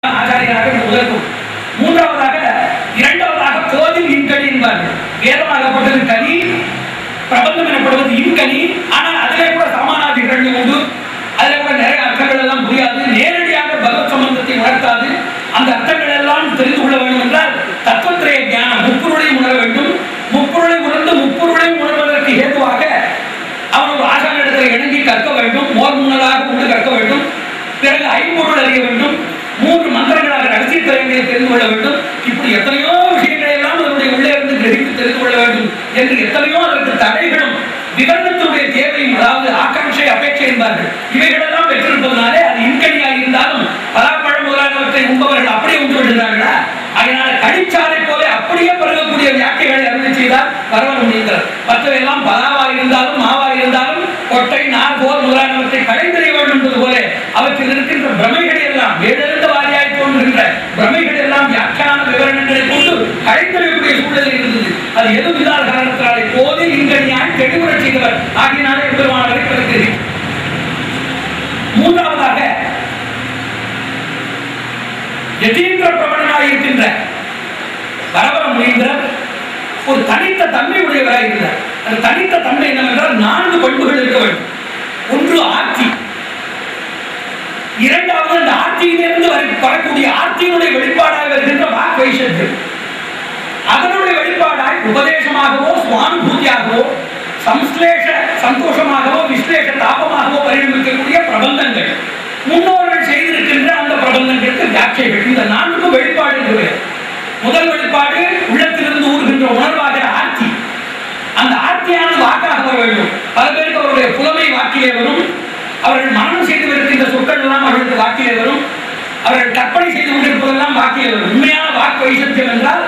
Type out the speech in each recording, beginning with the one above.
ஆச்சாரியராக இந்த முதற்கும் மூன்றாவதாக இரண்டாவதாக கோதில் இன்கனி என்பார்கள் வேதமாகப்பட்டது கனி பிரபந்தம் எனப்படுவது இன்கனி ஆனால் அதிலே கூட சமானாதிகள் உண்டு அதிலே கூட நிறைய அர்த்தங்கள் எல்லாம் புரியாது நேரடியாக பகவத் சம்பந்தத்தை உணர்த்தாது அந்த அர்த்தங்கள் எல்லாம் தெரிந்து கொள்ள வேண்டும் என்றால் தத்துவத்திரைய ஞானம் முப்பொருளையும் உணர வேண்டும் முப்பொருளை உணர்ந்து முப்பொருளையும் உணர்வதற்கு ஏதுவாக அவன் ஒரு ஆசானிடத்தில் இணங்கி கற்க வேண்டும் மோர் முன்னதாக உண்டு கற்க வேண்டும் பிறகு ஐம்பொருள் அறிய வேண்டும் மூன்று மந்திரங்களாக ரகசிய திறன்களை தெரிந்து கொள்ள வேண்டும் இப்படி எத்தனையோ விஷயங்களை எல்லாம் அதனுடைய உள்ளே இருந்து கிரகித்து தெரிந்து கொள்ள வேண்டும் என்று எத்தனையோ அதற்கு தடைகளும் விவரணத்தினுடைய தேவையும் அதாவது ஆகாங்ஷை அபேட்சை என்பார்கள் இவைகளெல்லாம் பெற்றிருப்பதனாலே அது இன்கனியாக இருந்தாலும் பலாப்பழம் முதலானவற்றை உண்பவர்கள் அப்படியே உண்டு விடுகிறார்களா அதனால கடிச்சாலை போல அப்படியே பருகக்கூடிய வியாக்கைகளை அருளை செய்தால் பரவ முடிகிறார் மற்றவையெல்லாம் பலாவா இருந்தாலும் மாவா இருந்தாலும் கொட்டை நார் போர் முதலானவற்றை கடைந்தறிய வேண்டும் என்பது போல அவற்றில் இருக்கின்ற பிரமைகளை எல்லாம் வேடெழுந்த வாரியாய் தோன்றுகின்ற பிரமைகள் எல்லாம் வியாக்கியான விவரணங்களை கொண்டு கடைந்தறியக்கூடிய சூழல் இருந்தது அது எது இல்லாத காரணத்தினாலே போது இங்கனியாய் தெளிவுறச் செய்தவர் ஆகினாலே பெருமானவரை பெறுகிறேன் மூன்றாவதாக யதீந்திர பிரபலனாக இருக்கின்ற வரவர முனீந்திரர் ஒரு தனித்த தன்மை உடையவராக இருந்தார் அந்த தனித்த தன்மை என்னவென்றால் நான்கு பண்புகள் இருக்க வேண்டும் ஒன்று ஆட்சி இரண்டாவது அந்த ஆட்சியிலிருந்து வரை- வரக்கூடிய ஆட்சியினுடைய வெளிப்பாடாக வருகின்ற வாக் வைஷத்தியம் அதனுடைய வெளிப்பாடாய் உபதேசமாகவோ சுவானுபூதியாகவோ சம்ஸ்லேஷ சந்தோஷமாகவோ விஸ்லேஷ தாபமாகவோ பரிணமிக்கக்கூடிய பிரபந்தங்கள் முன்னோர்கள் செய்திருக்கின்ற அந்த பிரபந்தங்களுக்கு வியாக்கியைகள் இந்த நான்கு வெளிப்பாடு என்று பெயர். முதல் வெளிப்பாடு உள்ளத்திலிருந்து ஊறுகின்ற உணர்வாகிற ஆட்சி அந்த ஆட்சியானது வாக்காக வர வேண்டும் பல பேருக்கு அவருடைய புலமை வாக்கிலே வரும் அவர்கள் மனனம் செய்து வருகின்ற சொற்கள் எல்லாம் அவர்களுக்கு வாக்கிலே வரும் அவர்கள் கற்பனை செய்து கொண்டிருப்பதெல்லாம் வாக்கிலே வரும் உண்மையான வாக்கு வைசத்தியம் என்றால்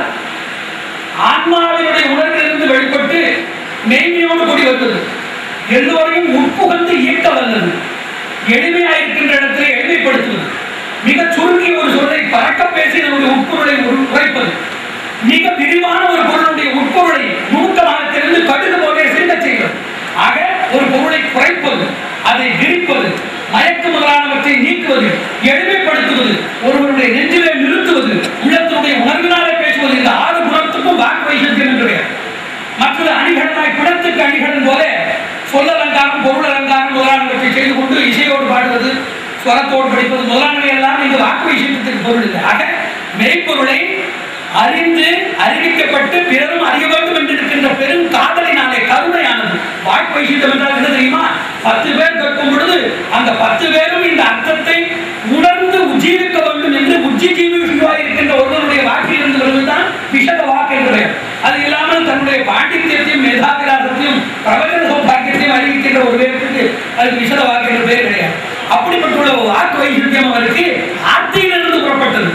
ஆன்மாவினுடைய உணர்விலிருந்து வெளிப்பட்டு மெய்மையோடு கூடி வந்தது எல்லோரையும் உட்புகந்து ஈர்க்க வந்தது எளிமையாக இருக்கின்ற இடத்திலே எளிமைப்படுத்துவது மிக சுருங்கிய ஒரு சொல்லை பறக்க பேசி நம்முடைய உட்பொருளை உரு- உரைப்பது மிக விரிவான ஒரு பொருளுடைய உட்பொருளை நுணுக்கமாக தெரிந்து கடுகு போலே சிந்தச் செய்வது ஆக ஒரு பொருளை குறைப்பது அதை விரிப்பது மயக்க முதலானவற்றை நீக்குவது எளிமைப்படுத்துவது ஒருவருடைய நெஞ்சிலே நிறுத்துவது உள்ளத்தினுடைய உணர்வினாலே பேசுவது இந்த ஆறு குணத்துக்கும் வாக்கு வைசத்தியம் என்று பெயர் மற்றது அணிகலனாய் குடத்துக்கு அணிகலன் போல சொல் அலங்காரம் பொருள் அலங்காரம் முதலானவற்றை செய்து கொண்டு இசையோடு பாடுவது ஸ்வரத்தோடு படிப்பது முதலானவை எல்லாம் இந்த வாக்கு விஷயத்துக்கு பொருள் இல்லை ஆக மெய்ப்பொருளை அறிந்து அறிவிக்கப்பட்டு பிறரும் அறிய வேண்டும் என்று இருக்கின்ற பெரும் காதலினாலே கருணையானது வாக்கு வைசியம் என்றால் என்ன தெரியுமா பத்து பேர் கேட்கும் பொழுது அந்த பத்து பேரும் இந்த அர்த்தத்தை உணர்ந்து உஜீவிக்க வேண்டும் என்று உஜ்ஜி ஜீவிஷுவாய் இருக்கின்ற ஒருவருடைய வாக்கில் இருந்து வருவதுதான் விஷத வாக்கு என்று பெயர் அது இல்லாமல் தன்னுடைய பாண்டித்யத்தையும் மேதாவிலாசத்தையும் பிரபஞ்ச சௌபாகியத்தையும் அறிவிக்கின்ற ஒரு பேருக்கு அது விஷத வாக்கு என்று பெயர் கிடையாது அப்படிப்பட்ட ஒரு வாக்கு வைசியம் அவருக்கு ஆர்த்தியிலிருந்து புறப்பட்டது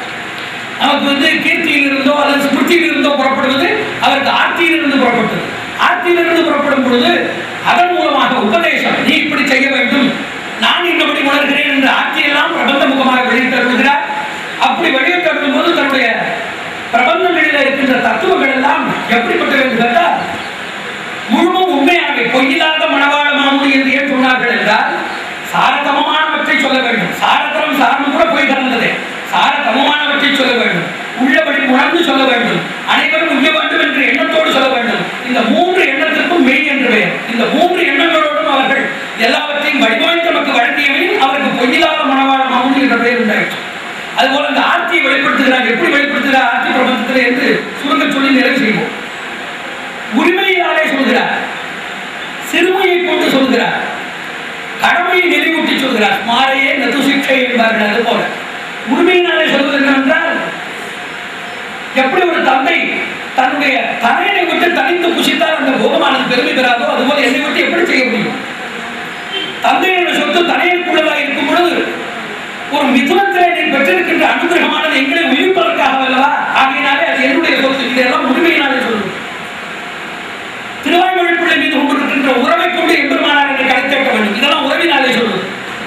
நமக்கு வந்து கீர்த்தியில் இருந்தோ அல்லது ஸ்மிருதியில் இருந்தோ புறப்படுவது அவருக்கு ஆர்த்தியில் இருந்து புறப்பட்டது ஆர்த்தியில் இருந்து புறப்படும் பொழுது அதன் மூலமாக உபதேசம் நீ இப்படி செய்ய வேண்டும் நான் இன்னபடி உணர்கிறேன் என்ற ஆட்சியெல்லாம் பிரபந்த முகமாக வெளியிட்டருள்கிறார் அப்படி வெளியிட்டருளும் போது தன்னுடைய பிரபந்தங்களில் இருக்கின்ற தத்துவங்கள் எல்லாம் எப்படிப்பட்டவை என்று கேட்டால் முழுமும் உண்மையாகவே பொய்யில்லாத மனவாழ மாமுடி என்று ஏன் சொன்னார்கள் என்றால் சாரதமமானவற்றை சொல்ல வேண்டும் சாரதரம் சாரம் கூட பொய் கலந்ததே சாரதமமானவற்றை சொல்ல வேண்டும் உள்ளபடி உணர்ந்து சொல்ல வேண்டும் அனைவரும் உய்ய வேண்டும் என்ற எண்ணத்தோடு சொல்ல வேண்டும் இந்த மூன்று எண்ணத்திற்கும் மெய் என்று பெயர் இந்த மூன்று எண்ணங்களோடும் அவர்கள் எல்லாவற்றையும் வடிவமைத்து நமக்கு வழங்கியவையும் அவருக்கு பொய்யில்லாத மனவாழ மாமுடி என்ற பெயர் உண்டாயிற்று அதுபோல இந்த ஆர்த்தியை வெளிப்படுத்துகிறார் எப்படி வெளிப்படுத்துகிறார் ஆர்த்தி பிரபந்தத்தில் என்று சுருங்க சொல்லி நிறைவு செய்வோம் உரிமையினாலே சொல்கிறார் சிறுமையை கொண்டு சொல்கிறார் கடமையை நினைவூட்டி சொல்கிறார் மாறையே நது சிக்ஷை என்பார்கள் அது போல உரிமையினாலே சொல்வது என்னவென்றால் எப்படி ஒரு தந்தை தன்னுடைய தனையனை விட்டு தனித்து புசித்தால் அந்த போகமானது பெருமை பெறாதோ அதுபோல என்னை விட்டு எப்படி செய்ய முடியும் தந்தையினுடைய சொத்து தனையனுக்குள்ளதாக இருக்கும் பொழுது ஒரு மிதுனத்திலே நீ பெற்றிருக்கின்ற அனுகிரகமானது எங்களை உயிர்ப்பதற்காக அல்லவா ஆகையினாலே அது என்னுடைய சொத்து இதெல்லாம் உரிமையினாலே சொல்லுது திருவாய்மொழி பிள்ளை மீது கொண்டிருக்கின்ற உறவை கொண்டு எம்பெருமானார் என்று கடைத்தேற்க வேண்டும் இதெல்லாம் உறவினாலே சொல்வது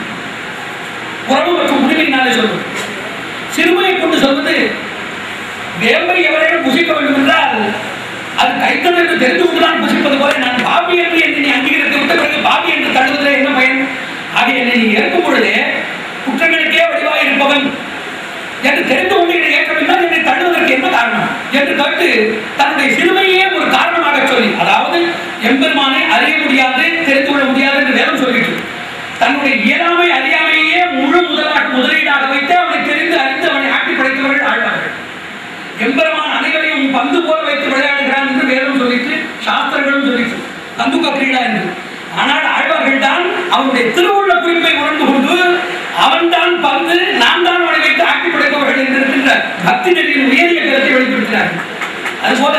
உறவு மற்றும் உரிமையினாலே சொல்வது சிறுமையை கொண்டு சொல்வது வேம்பை எவரையும் புசிக்க வேண்டும் என்றால் அது கைத்தல் என்று தெரிந்து கொண்டுதான் புசிப்பது போல நான் பாபி என்று என்னை நீ அங்கீகரித்து விட்ட பிறகு பாபி என்று தழுவதில் என்ன பயன் ஆக என்னை நீ ஏற்கும் பொழுதே குற்றங்களுக்கே வடிவாக இருப்பவன் என்று தெரிந்து கொண்டு என்னை ஏற்க வேண்டாம் என்னை தள்ளுவதற்கு என்ன காரணம் என்று கேட்டு தன்னுடைய சிறுமையே ஒரு காரணமாக சொல்லி அதாவது எம்பெருமானை அறிய முடியாது தெரிந்து கொள்ள முடியாது என்று வேதம் சொல்லிட்டு தன்னுடைய இயலாமை அறியாமையே முழு முதலாக முதலீடாக வைத்து அவனை தெரிந்து அறிந்து அவனை ஆட்டி படைத்தவர்கள் ஆழ்வார்கள் எம்பெருமான் அனைவரையும் பந்து போல வைத்து விளையாடுகிறான் என்று வேதம் சொல்லிட்டு சாஸ்திரங்களும் சொல்லிட்டு பந்துக்க கிரீடா என்று ஆனால் ஆழ்வார்கள் தான் அவனுடைய திருவுள்ள குறிப்பை உணர்ந்து கொண்டு அவன் தான் பந்து நான் தான் அவனை வைத்து ஆட்டி படைப்பவர்கள் என்று இருக்கின்ற பக்தி நெறியின் உயரிய கருத்தை வெளிப்படுத்தினார்கள் அதுபோல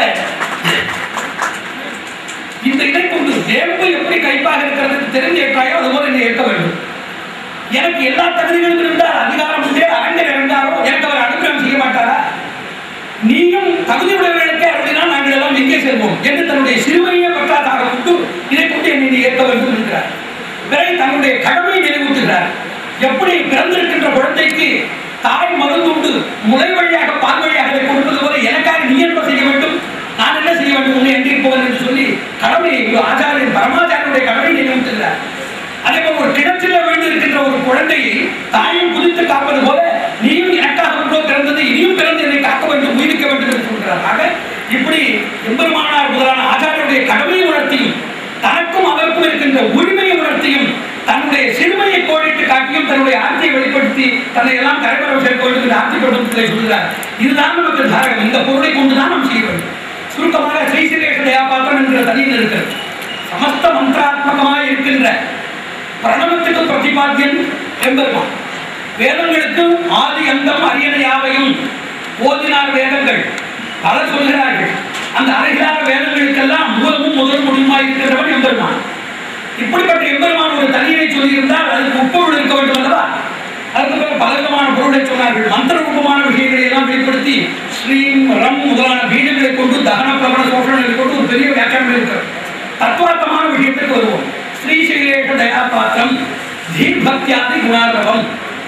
இந்த இதை கொண்டு வேம்பு எப்படி கைப்பாக இருக்கிறது என்று தெரிந்து ஏற்றாயோ அதுபோல என்னை ஏற்க வேண்டும் எனக்கு எல்லா தகுதிகளும் இருந்தால் அதிகாரம் உண்டே அரங்கர் இருந்தாரோ எனக்கு அவர் அனுகிரகம் செய்ய மாட்டாரா நீயும் தகுதி உடையவர்களுக்கே அப்படின்னா நாங்கள் எல்லாம் எங்கே செல்வோம் என்று தன்னுடைய சிறுமையை பற்றாதாக கொண்டு இதை கொண்டு என்னை நீ ஏற்க வேண்டும் என்கிறார் பிறகு தன்னுடைய கடமையை நினைவூட்டுகிறார் எப்படி பிறந்திருக்கின்ற குழந்தைக்கு தாய் மருந்துண்டு முளை வழியாக பால் வழியாக அதை கொடுப்பது போல எனக்காக நீ என்ன செய்ய வேண்டும் நான் என்ன செய்ய வேண்டும் உன்னை எங்கே போவேன் என்று சொல்லி கடமையை ஒரு ஆச்சாரியன் பரமாச்சாரியனுடைய கடமையை நினைவூட்டுகிறார் அதே போல ஒரு கிணற்றில் விழுந்து இருக்கின்ற ஒரு குழந்தையை தாயும் குதித்து காப்பது போல நீயும் எனக்காக ஒன்றோ பிறந்தது இனியும் பிறந்து என்னை காக்க வேண்டும் உயிரிக்க வேண்டும் என்று சொல்கிறார் ஆக இப்படி எம்பெருமானார் முதலான ஆச்சாரியனுடைய கடமையை உணர்த்தியும் தனக்கும் அவருக்கும் இருக்கின்ற உரிமையை உணர்த்தியும் தன்னுடைய சிறுமையை கோடிட்டு காட்டியும் தன்னுடைய ஆட்சியை வெளிப்படுத்தி தன்னை எல்லாம் கரைபரம் சேர்க்க வேண்டும் என்று ஆட்சி படுத்துவதை சொல்கிறார் இதுதான் நமக்கு தாரகம் இந்த பொருளை கொண்டுதான் நாம் செய்ய வேண்டும் சுருக்கமாக ஸ்ரீசிரேஷ தயாபாத்திரம் என்கிற தனியில் இருக்கிறது சமஸ்த மந்திராத்மகமாக இருக்கின்ற பிரணவத்துக்கு பிரதிபாத்தியன் எம்பெருமான் வேதங்களுக்கு ஆதி அந்தம் அரியணை யாவையும் ஓதினார் வேதங்கள் பலர் சொல்கிறார்கள் அந்த அரைகிறார வேதங்களுக்கெல்லாம் மூலமும் முதல் முடியுமா இருக்கிறவன் எம்பெருமான் இப்படிப்பட்ட எம்பெருமான் ஒரு தனியை சொல்லியிருந்தால் அதுக்கு உப்பொருள் இருக்க வேண்டும் அல்லவா அதுக்கு பிறகு பலவிதமான பொருளை சொன்னார்கள் மந்திர ரூபமான விஷயங்களை எல்லாம் வெளிப்படுத்தி ஸ்ரீம் ரம் முதலான பீஜங்களை கொண்டு தகன பிரபல சோஷங்களை கொண்டு ஒரு பெரிய வியாக்கியானம் இருக்கிறது தத்துவார்த்தமான விஷயத்திற்கு வருவோம் ஸ்ரீசைலேஷ தயாபாத்திரம் தீபக்தியாதி குணாரவம்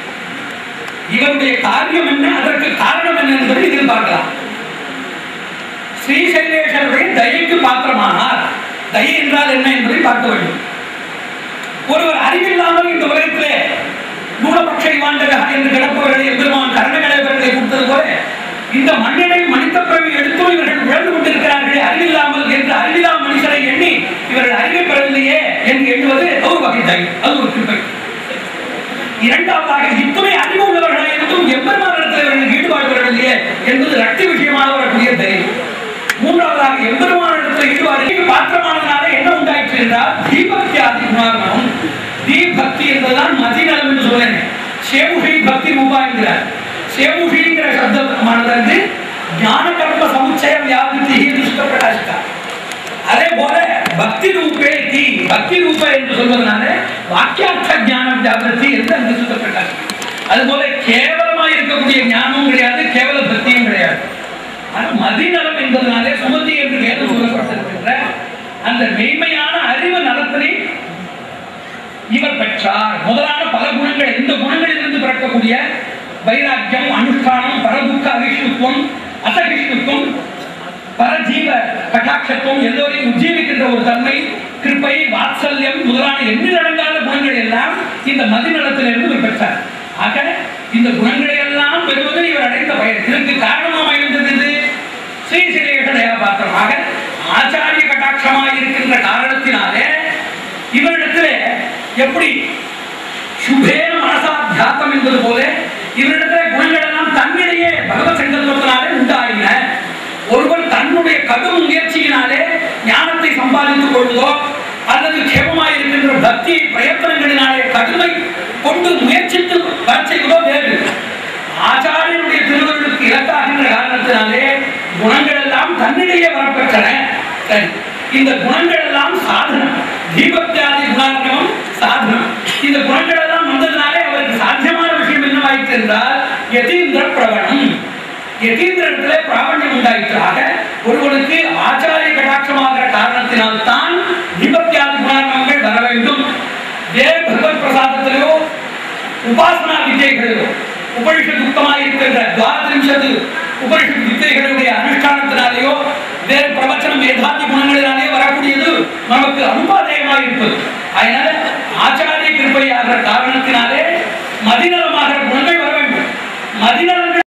இவருடைய காரியம் என்ன அதற்கு காரணம் என்ன என்பதை இதில் பார்க்கலாம் ஸ்ரீசைலேஷருடைய தயைக்கு பாத்திரமானார் தயை என்றால் என்ன என்பதை பார்க்க வேண்டும் ஒருவர் அறிவில்லாமல் இந்த உலகத்திலே மூலபக்ஷ இவாண்டகா என்று கிடப்பவர்களை எம்பெருமான் கரணகடவர்களை கொடுத்தது போல இந்த மண்ணினை மனித பிறவி எடுத்தும் இவர்கள் உழந்து கொண்டிருக்கிறார்களே அறிவில்லாமல் என்று அறிவில்லா மனுஷரை எண்ணி இவர்கள் அறிவை பெறவில்லையே என்று எண்ணுவது ஒரு வகை தயை அது ஒரு கிருப்பை இரண்டாவதாக இத்துணை அறிவு உள்ளவர்களாக இருந்தும் எம்பெருமானிடத்தில் இவர்கள் ஈடுபாடு பெறவில்லையே என்பது ரக்தி விஷயமாக வரக்கூடிய தைரியம் மூன்றாவதாக எம்பெருமானிடத்தில் ஈடுபாடு பாத்திரமானதுனால என்ன உண்டாயிற்று என்றால் தீபக்தியாதி குணாரணம் தீபக்தி என்பதுதான் மதிநலம் என்று சொல்லேன் சேமுகை பக்தி ரூபா என்கிறார் சேமுகிங்கிற சப்தமானது ஞான கர்ம சமுச்சய வியாபித்தி துஷ்ட பிரகாசிக்கா அதே போல பக்தி ரூபே தி பக்தி ரூப என்று சொல்வதனால வாக்கியார்த்த ஞானம் ஜாகிரதி என்று அங்கு சொல்லப்பட்டார் அதுபோல கேவலமா இருக்கக்கூடிய ஞானமும் கிடையாது கேவல பக்தியும் கிடையாது ஆனால் மதிநலம் என்பதனாலே சுமதி என்று வேதம் சொல்லப்பட்டிருக்கின்ற அந்த மெய்மையான அறிவு நலத்தினை இவர் பெற்றார் முதலான பல குணங்கள் இந்த குணங்களிலிருந்து பிறக்கக்கூடிய வைராக்கியம் அனுஷ்டானம் பரதுக்க அகிஷ்ணுத்துவம் அசகிஷ்ணுத்துவம் பரஜீவ கட்டாட்சத்துவம் எல்லோரையும் உஜ்ஜீவிக்கின்ற ஒரு தன்மை கிருப்பை வாத்சல்யம் முதலான எண்ணிலடங்காத குணங்கள் எல்லாம் இந்த மதிநலத்திலிருந்து இவர் பெற்றார் ஆக இந்த குணங்களை எல்லாம் பெறுவது இவர் அடைந்த பயன் இதற்கு காரணமாக இருந்தது இது ஸ்ரீசிலேஷனையா பாத்திரமாக ஆச்சாரிய கட்டாட்சமாக இருக்கின்ற காரணத்தினாலே இவரிடத்திலே எப்படி சுபேன மனசாத்தியாத்தம் என்பது போல இவரிடத்தில் குணங்கள் எல்லாம் தன்னிடையே பகவத் சங்கல்பத்தினாலே உண்டாயின ஒருவன் தன்னுடைய கடும் முயற்சியினாலே ஞானத்தை சம்பாதித்துக் கொள்வதோ அல்லது கேமமாய் இருக்கின்ற பக்தி பிரயத்தனங்களினாலே கடுமை கொண்டு முயற்சித்து வரச் செய்வதோ வேறு ஆச்சாரியனுடைய திருவருளுக்கு இலக்காகின்ற காரணத்தினாலே குணங்கள் எல்லாம் தன்னிடையே வரப்பெற்றன சரி இந்த குணங்கள் எல்லாம் சாதனம் தீபத்தியாதி குணார்த்தமும் சாதனம் இந்த குணங்கள் எல்லாம் வந்ததுனாலே அவருக்கு சாத்தியமான விஷயம் என்னவாயிற்று என்றால் யதீந்திர பிரவணம் யதீந்திரத்திலே பிராவண்யம் உண்டாயிற்றாக ஒருவனுக்கு ஆச்சாரிய கடாட்சமாகிற காரணத்தினால் தான் தீபத்தியாதி குணார்த்தங்கள் வர வேண்டும் வேறு பகவத் பிரசாதத்திலேயோ உபாசனா வித்தைகளிலோ உபனிஷத் யுக்தமாக இருக்கின்ற துவாதிரிஷது உபனிஷத் வித்தைகளுடைய அனுஷ்டானத்தினாலேயோ வேறு பிரவச்சனம் வேதாந்தி குணங்களினாலேயோ வரக்கூடியது நமக்கு அனுபாதேயமாக இருப்பது அதனால ஆச்சாரிய கிருப்பையாகிற காரணத்தினாலே மதிநலமாகிற குணங்கள் வர வேண்டும் மதிநல